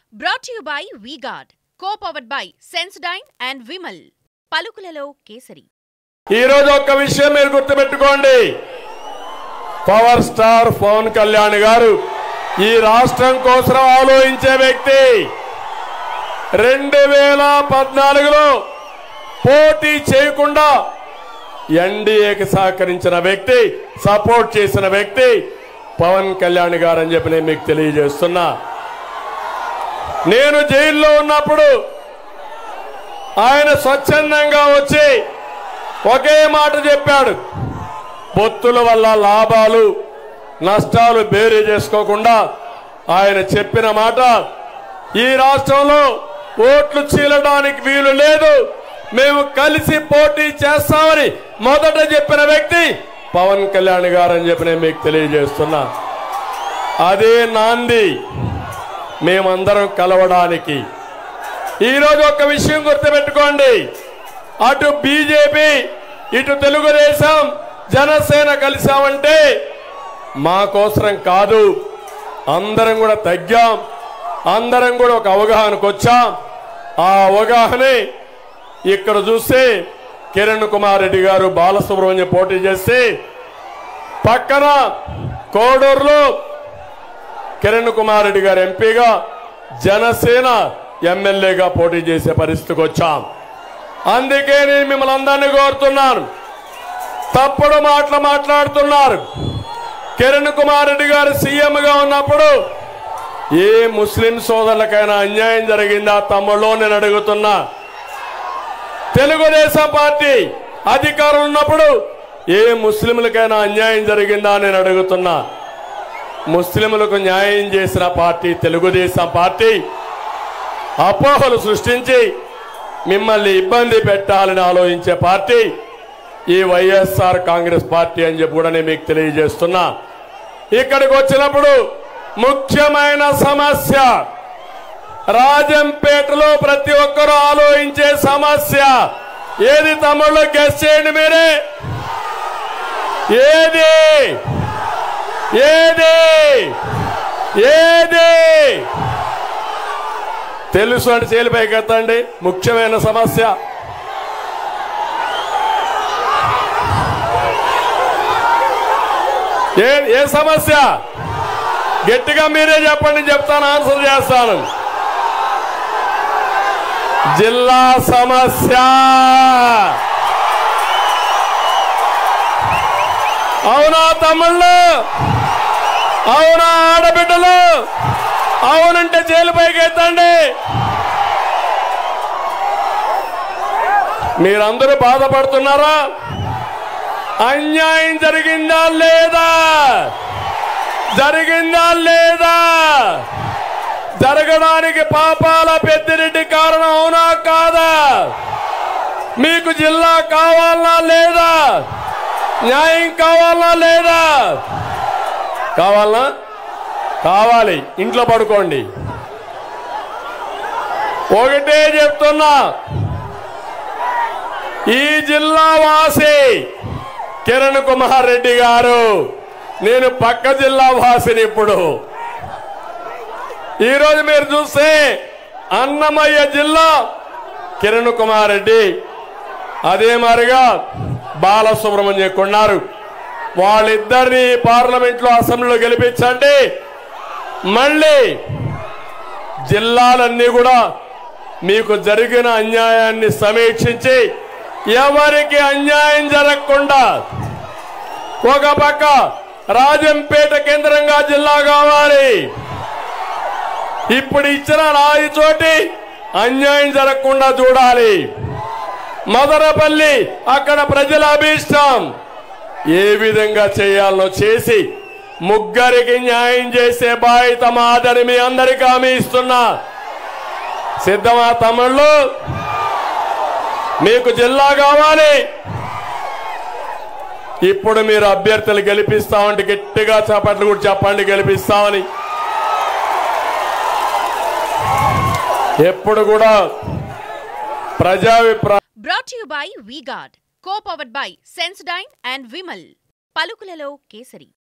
brought you by V Guard co powered by Sensodyne and Vimal పలుకులలో కేసరి ఈ రోజు ఒక్క విషయం మీరు గుర్తుపెట్టుకోండి పవర్ స్టార్ పవన్ కళ్యాణ్ గారు ఈ రాష్ట్రం కోసం ఆలోచించే వ్యక్తి రెండు వేల పద్నాలుగులో పోటీ చేయకుండా ఎన్డీఏకి సహకరించిన వ్యక్తి సపోర్ట్ చేసిన వ్యక్తి పవన్ కళ్యాణ్ గారు అని చెప్పి నేను మీకు తెలియజేస్తున్నా నేను జైల్లో ఉన్నప్పుడు ఆయన స్వచ్ఛందంగా వచ్చి ఒకే మాట చెప్పాడు పొత్తుల వల్ల లాభాలు నష్టాలు బేరీ చేసుకోకుండా ఆయన చెప్పిన మాట ఈ రాష్ట్రంలో ఓట్లు చీలడానికి వీలు లేదు మేము కలిసి పోటీ చేస్తామని మొదట చెప్పిన వ్యక్తి పవన్ కళ్యాణ్ గారు అని చెప్పి నేను మీకు తెలియజేస్తున్నా అదే నాంది మేమందరం కలవడానికి ఈరోజు ఒక విషయం గుర్తుపెట్టుకోండి అటు బీజేపీ ఇటు తెలుగుదేశం జనసేన కలిసామంటే మా కోసరం కాదు అందరం కూడా తగ్గాం అందరం కూడా ఒక అవగాహనకు వచ్చాం ఆ అవగాహనే ఇక్కడ చూస్తే కిరణ్ కుమార్ రెడ్డి గారు బాలసుబ్రహ్మణ్యం పోటీ చేసి పక్కన కోడూరులో కిరణ్ కుమార్ రెడ్డి గారు ఎంపీగా జనసేన ఎమ్మెల్యేగా పోటీ చేసే పరిస్థితికి వచ్చాం అందుకే నేను మిమ్మల్ని అందరినీ కోరుతున్నాను తప్పుడు మాటలు మాట్లాడుతున్నారు కిరణ్ కుమార్ రెడ్డి గారు సీఎంగా ఉన్నప్పుడు ఏ ముస్లిం సోదరులకైనా అన్యాయం జరిగిందా తమ్ముళ్ళు నేను అడుగుతున్నా తెలుగుదేశం పార్టీ అధికారం ఉన్నప్పుడు ఏ ముస్లింలకైనా అన్యాయం జరిగిందా నేను అడుగుతున్నా ముస్లింలకు న్యాయం చేసిన పార్టీ తెలుగుదేశం పార్టీ అపోహలు సృష్టించి మిమ్మల్ని ఇబ్బంది పెట్టాలని ఆలోచించే పార్టీ ఈ వైఎస్ఆర్ కాంగ్రెస్ పార్టీ అని చెప్పి కూడా నేను మీకు తెలియజేస్తున్నా ఇక్కడికి వచ్చినప్పుడు ముఖ్యమైన సమస్య రాజంపేటలో ప్రతి ఒక్కరూ ఆలోచించే సమస్య ఏది తమ్ముళ్ళు గెస్ట్ చేయండి మీరే ఏది ఏది ఏది తెలుసు అంటే చేలిపైకి ఎత్తండి ముఖ్యమైన సమస్య ఏ ఏ సమస్య గట్టిగా మీరే చెప్పండి చెప్తాను ఆన్సర్ చేస్తాను జిల్లా సమస్య అవునా తమ్ముళ్ళు అవునా ఆడబిడ్డలు అవునంటే జైలు పైకి ఎత్తండి మీరందరూ బాధపడుతున్నారా అన్యాయం జరిగిందా లేదా జరిగిందా లేదా జరగడానికి పాపాల పెద్దిరెడ్డి కారణం అవునా కాదా మీకు జిల్లా కావాలనా లేదా న్యాయం కావాలనా లేదా కావాలనా కావాలి ఇంట్లో పడుకోండి ఒకటే చెప్తున్నా ఈ జిల్లా వాసి కిరణ్ కుమార్ రెడ్డి గారు నేను పక్క జిల్లా వాసిని ఇప్పుడు ఈరోజు మీరు చూస్తే అన్నమయ్య జిల్లా కిరణ్ కుమార్ రెడ్డి అదే మారిగా బాలసుబ్రహ్మణ్యం కొన్నారు వాళ్ళిద్దరిని పార్లమెంట్ లో అసెంబ్లీలో గెలిపించండి మళ్ళీ జిల్లాలన్నీ కూడా మీకు జరిగిన అన్యాయాన్ని సమీక్షించి ఎవరికి అన్యాయం జరగకుండా ఒక పక్క రాజంపేట కేంద్రంగా జిల్లా కావాలి ఇప్పుడు ఇచ్చిన రాయి చోటి అన్యాయం జరగకుండా చూడాలి మదనపల్లి అక్కడ ప్రజల అభీష్టం ఏ విధంగా చేయాలో చేసి ముగ్గురికి న్యాయం చేసే బాధ్యత మాదని మీ అందరికీ హామీ ఇస్తున్నా సిద్ధమా తమ్ముళ్ళు మీకు జిల్లా కావాలి ఇప్పుడు మీరు అభ్యర్థులు గెలిపిస్తామంటే గట్టిగా చేపట్లు కూడా చెప్పండి గెలిపిస్తామని ఎప్పుడు కూడా ప్రజాభిప్రాయం brought you by V Guard co powered by Sensodyne and Vimal పలుకులలో కేసరి